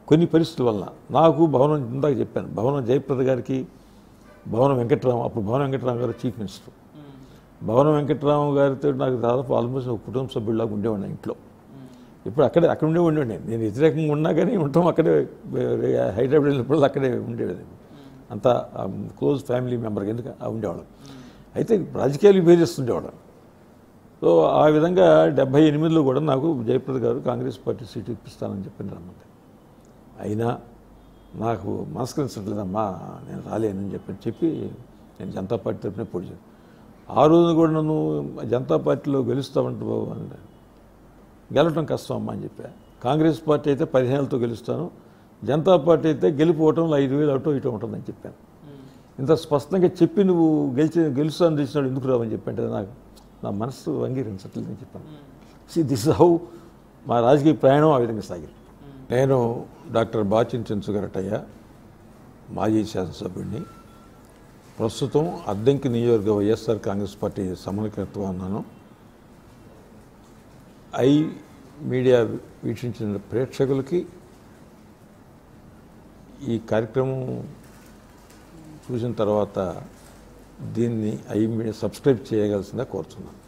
కొన్ని పరిస్థితుల వల్ల నాకు భవనం ఇందాక చెప్పాను భవనం జయప్రద గారికి భవనం వెంకట్రామ అప్పుడు భవనం వెంకట్రామ గారు చీఫ్ మినిస్టర్ భవనం వెంకట్రామ గారితో నాకు దాదాపు ఆల్మోస్ట్ ఒక కుటుంబ సభ్యులాగా ఉండేవాడిని ఇంట్లో ఇప్పుడు అక్కడే అక్కడ ఉండే ఉండేవాడిని నేను వ్యతిరేకంగా ఉన్నా కానీ ఉంటాం అక్కడే హైదరాబాద్ వెళ్ళినప్పుడు అక్కడే ఉండేది అంత క్లోజ్ ఫ్యామిలీ మెంబర్కి ఎందుకు ఆ ఉండేవాళ్ళం అయితే రాజకీయాలు విభేదిస్తుండేవాళ్ళం సో ఆ విధంగా డెబ్బై ఎనిమిదిలో కూడా నాకు జయప్రద గారు కాంగ్రెస్ పార్టీ సీట్ ఇప్పిస్తానని చెప్పిన రమ్మంటే అయినా నాకు మనస్కరించట్లేదమ్మా నేను రాలేనని చెప్పి చెప్పి నేను జనతా పార్టీ తరఫున పోటీ చేశాను ఆ రోజు కూడా నన్ను జనతా పార్టీలో గెలుస్తామంటే బాబు అన్నాడు గెలవటం కష్టం అమ్మా అని చెప్పా కాంగ్రెస్ పార్టీ అయితే పదిహేనులతో గెలుస్తాను జనతా పార్టీ అయితే గెలిపోవటంలో ఐదు వేలు అటో ఇటో ఉంటుందని చెప్పాను ఇంత స్పష్టంగా చెప్పి నువ్వు గెలిచి గెలుస్తాను తెలిసినాడు ఎందుకు రావని చెప్పంటే నాకు నా మనసు అంగీకరించట్లేదని చెప్పాను సి దిస్ హౌ మా రాజకీయ ప్రయాణం ఆ విధంగా సాగింది నేను డాక్టర్ బాచిన్ చెంచుగరటయ్య మాజీ శాసనసభ్యుడిని ప్రస్తుతం అద్దెంకి నియోజకవర్గ వైఎస్ఆర్ కాంగ్రెస్ పార్టీ సమన్వయకర్తగా ఉన్నాను ఐ మీడియా వీక్షించిన ప్రేక్షకులకి ఈ కార్యక్రమం చూసిన తర్వాత దీన్ని ఐ మీడియా సబ్స్క్రైబ్ చేయగలసిందే కోరుతున్నాను